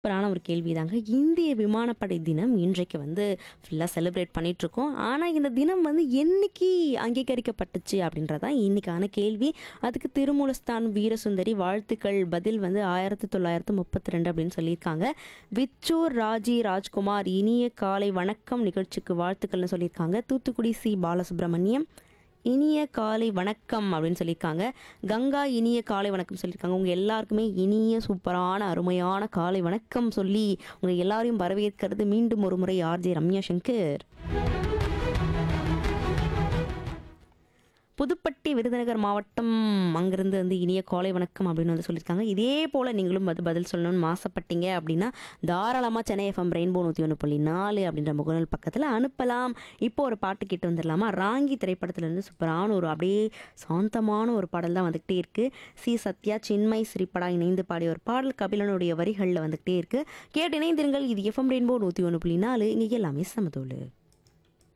சூப்பரான ஒரு கேள்வி தாங்க இந்திய விமானப்படை தினம் இன்றைக்கு வந்து ஃபுல்லாக செலிப்ரேட் பண்ணிட்டு இருக்கோம் ஆனால் இந்த தினம் வந்து என்னைக்கு அங்கீகரிக்கப்பட்டுச்சு அப்படின்றதான் இன்னைக்கான கேள்வி அதுக்கு திருமூலஸ்தான் வீரசுந்தரி வாழ்த்துக்கள் பதில் வந்து ஆயிரத்தி தொள்ளாயிரத்து முப்பத்தி ரெண்டு அப்படின்னு சொல்லியிருக்காங்க விச்சூர் ராஜி ராஜ்குமார் இனிய காலை வணக்கம் நிகழ்ச்சிக்கு வாழ்த்துக்கள்னு சொல்லியிருக்காங்க தூத்துக்குடி சி பாலசுப்ரமணியம் இனிய காலை வணக்கம் அப்படின்னு சொல்லியிருக்காங்க கங்கா இனிய காலை வணக்கம் சொல்லியிருக்காங்க உங்கள் எல்லாருக்குமே இனிய சூப்பரான அருமையான காலை வணக்கம் சொல்லி உங்கள் எல்லாரையும் வரவேற்கிறது மீண்டும் ஒரு முறை ஆர்ஜே ரம்யா சங்கர் புதுப்பட்டி விருதுநகர் மாவட்டம் அங்கிருந்து வந்து இனிய காலை வணக்கம் அப்படின்னு வந்து சொல்லியிருக்காங்க இதே போல் நீங்களும் அது பதில் சொல்லணும்னு ஆசைப்பட்டீங்க அப்படின்னா தாராளமாக சென்னை எஃப்எம் ரெயின்போ நூற்றி ஒன்று புள்ளி நாலு அப்படின்ற முகநூல் பக்கத்தில் அனுப்பலாம் இப்போ ஒரு பாட்டு கேட்டு வந்துடலாமா ராங்கி திரைப்படத்துலேருந்து சூப்பரான ஒரு அப்படியே சாந்தமான ஒரு பாடல் தான் வந்துகிட்டே இருக்குது சி சத்யா சின்மை ஸ்ரீபடா இணைந்து பாடிய ஒரு பாடல் கபிலனுடைய வரிகளில் வந்துகிட்டே இருக்குது கேட்டு இணைந்திருங்கள் இது எஃப்எம் ரெயின்போ நூற்றி ஒன்று புள்ளி நாலு இங்கே எல்லாமே சமதோலு